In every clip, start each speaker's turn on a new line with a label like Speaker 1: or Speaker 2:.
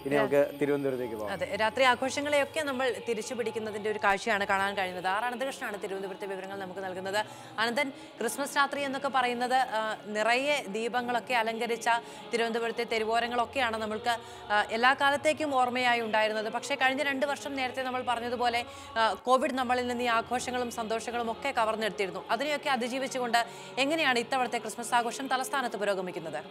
Speaker 1: ഇനി നമുക്ക് തിരുവനന്തപുരത്തേക്ക് പോകാം
Speaker 2: അതെ രാത്രി ആഘോഷങ്ങളെയൊക്കെ നമ്മൾ തിരിച്ചു പിടിക്കുന്നതിന്റെ ഒരു കാഴ്ചയാണ് കാണാൻ കഴിയുന്നത് ആർ അനന്തകൃഷ്ണനാണ് തിരുവനന്തപുരത്തെ വിവരങ്ങൾ നമുക്ക് നൽകുന്നത് അനന്തൻ ക്രിസ്മസ് രാത്രി എന്നൊക്കെ പറയുന്നത് ആ, നിറയെ ദീപങ്ങളൊക്കെ അലങ്കരിച്ച തിരുവനന്തപുരത്തെ തെരുവോരങ്ങളൊക്കെയാണ് നമ്മൾക്ക് ആ, എല്ലാ കാലത്തേക്കും ഓർമ്മയായി ഉണ്ടായിരുന്നത് പക്ഷേ കഴിഞ്ഞ രണ്ട് വർഷം നേരത്തെ നമ്മൾ പറഞ്ഞതുപോലെ ആ, കോവിഡ് നമ്മളിൽ നിന്ന് ഈ ആഘോഷങ്ങളും സന്തോഷങ്ങളും ഒക്കെ കവർന്നെടുത്തിരുന്നു അതിനെയൊക്കെ അതിജീവിച്ചുകൊണ്ട് എങ്ങനെയാണ് ഇത്തവണത്തെ ക്രിസ്മസ് ആഘോഷം തലസ്ഥാനത്ത് പുരോഗമിക്കുന്നത്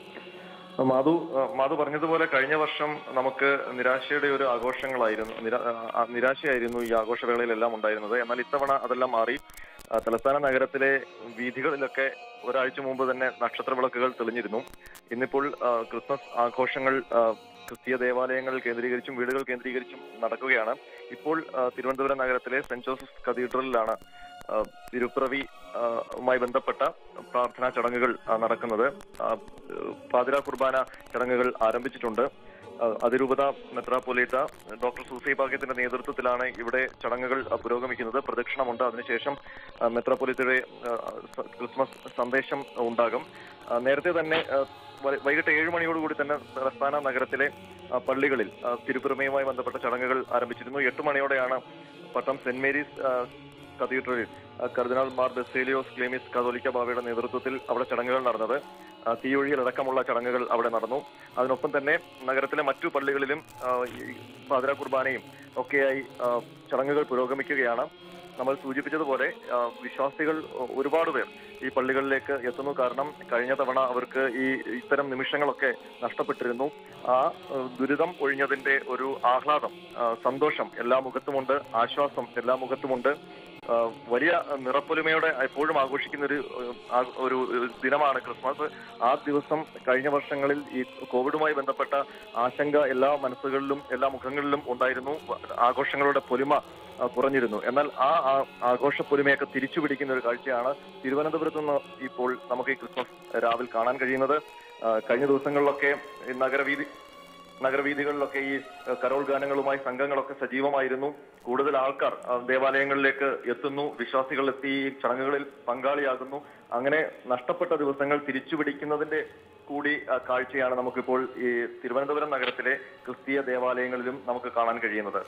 Speaker 3: മാധു ആ, മാധു പറഞ്ഞതുപോലെ കഴിഞ്ഞ വർഷം നമുക്ക് നിരാശയുടെ ഒരു ആഘോഷങ്ങളായിരുന്നു നിരാ- ആ, നിരാശയായിരുന്നു ഈ ആഘോഷവേളയിലെല്ലാം ഉണ്ടായിരുന്നത് എന്നാൽ ഇത്തവണ അതെല്ലാം മാറി ആ, തലസ്ഥാന നഗരത്തിലെ വീഥികളിലൊക്കെ ഒരാഴ്ച മുമ്പ് തന്നെ നക്ഷത്ര വിളക്കുകൾ തെളിഞ്ഞിരുന്നു ഇന്നിപ്പോൾ ആ, ക്രിസ്മസ് ആഘോഷങ്ങൾ ആ, ക്രിസ്തീയ ദേവാലയങ്ങൾ കേന്ദ്രീകരിച്ചും വീടുകൾ കേന്ദ്രീകരിച്ചും നടക്കുകയാണ് ഇപ്പോൾ ആ, തിരുവനന്തപുരം നഗരത്തിലെ സെന്റ് ജോസഫ് കത്തീഡ്രലിലാണ് ആ, തിരുപ്പിറവി ആ, മായി ബന്ധപ്പെട്ട പ്രാർത്ഥനാ ചടങ്ങുകൾ ആ, നടക്കുന്നത് ആ, പാതിര കുർബാന ചടങ്ങുകൾ ആരംഭിച്ചിട്ടുണ്ട് ആ, അതിരൂപത മെത്രാപ്പൊലീത്ത ഡോക്ടർ സൂസൈ ഭാഗ്യത്തിന്റെ നേതൃത്വത്തിലാണ് ഇവിടെ ചടങ്ങുകൾ ആ, പുരോഗമിക്കുന്നത് പ്രദക്ഷിണമുണ്ട് അതിനുശേഷം ആ, മെത്രാപ്പൊലീത്തയുടെ ആ, സ- ക്രിസ്മസ് സന്ദേശം ഉണ്ടാകും ആ, നേരത്തെ തന്നെ ആ, വൈ- വൈകിട്ട് ഏഴ് മണിയോടുകൂടി തന്നെ തലസ്ഥാന നഗരത്തിലെ ആ, പള്ളികളിൽ ആ, തിരുപ്പിറമയുമായി ബന്ധപ്പെട്ട ചടങ്ങുകൾ ആരംഭിച്ചിരുന്നു എട്ട് മണിയോടെയാണ് പട്ടം സെന്റ് മേരീസ് ആ, കത്തീഡ്രലിൽ ആ, കർദിനാൾ മാർ ബെസേലിയോസ് ക്ലേമിസ് കാതോലിക്ക ബാവയുടെ നേതൃത്വത്തിൽ അവിടെ ചടങ്ങുകൾ നടന്നത് ആ, തീയൊഴിയിൽ അടക്കമുള്ള ചടങ്ങുകൾ അവിടെ നടന്നു അതിനൊപ്പം തന്നെ നഗരത്തിലെ മറ്റു പള്ളികളിലും ആ, ഈ പാതിര കുർബാനയും ഒക്കെയായി ആ, ചടങ്ങുകൾ പുരോഗമിക്കുകയാണ് നമ്മൾ സൂചിപ്പിച്ചതുപോലെ ആ, വിശ്വാസികൾ ഒരുപാട് പേർ ഈ പള്ളികളിലേക്ക് എത്തുന്നു കാരണം കഴിഞ്ഞ തവണ അവർക്ക് ഈ ഇത്തരം നിമിഷങ്ങളൊക്കെ നഷ്ടപ്പെട്ടിരുന്നു ആ ആ, ദുരിതം ഒഴിഞ്ഞതിന്റെ ഒരു ആഹ്ലാദം ആ, സന്തോഷം എല്ലാ മുഖത്തുമുണ്ട് ആശ്വാസം എല്ലാ മുഖത്തുമുണ്ട് ആ, വലിയ നിറപ്പൊലിമയോടെ എപ്പോഴും ആഘോഷിക്കുന്ന ഒരു ആ, ഒരു ദിനമാണ് ക്രിസ്മസ് ആ ദിവസം കഴിഞ്ഞ വർഷങ്ങളിൽ ഈ കോവിഡുമായി ബന്ധപ്പെട്ട ആശങ്ക എല്ലാ മനസ്സുകളിലും എല്ലാ മുഖങ്ങളിലും ഉണ്ടായിരുന്നു ആഘോഷങ്ങളുടെ പൊലിമ ആ, കുറഞ്ഞിരുന്നു എന്നാൽ ആ ആ- ആഘോഷ പൊലിമയൊക്കെ തിരിച്ചു പിടിക്കുന്ന ഒരു കാഴ്ചയാണ് തിരുവനന്തപുരത്ത് നിന്ന് ഇപ്പോൾ നമുക്ക് ഈ ക്രിസ്മസ് രാവിലെ കാണാൻ കഴിയുന്നത് ആ, കഴിഞ്ഞ ദിവസങ്ങളിലൊക്കെ ഈ നഗരവീതി നഗരവീഥികളിലൊക്കെ ഈ ആ, കരോൾ ഗാനങ്ങളുമായി സംഘങ്ങളൊക്കെ സജീവമായിരുന്നു കൂടുതൽ ആൾക്കാർ ആ, ദേവാലയങ്ങളിലേക്ക് എത്തുന്നു വിശ്വാസികൾ എത്തി ഈ ചടങ്ങുകളിൽ പങ്കാളിയാകുന്നു അങ്ങനെ നഷ്ടപ്പെട്ട ദിവസങ്ങൾ തിരിച്ചുപിടിക്കുന്നതിന്റെ കൂടി ആ, കാഴ്ചയാണ് നമുക്കിപ്പോൾ ഈ തിരുവനന്തപുരം നഗരത്തിലെ ക്രിസ്തീയ ദേവാലയങ്ങളിലും നമുക്ക് കാണാൻ കഴിയുന്നത്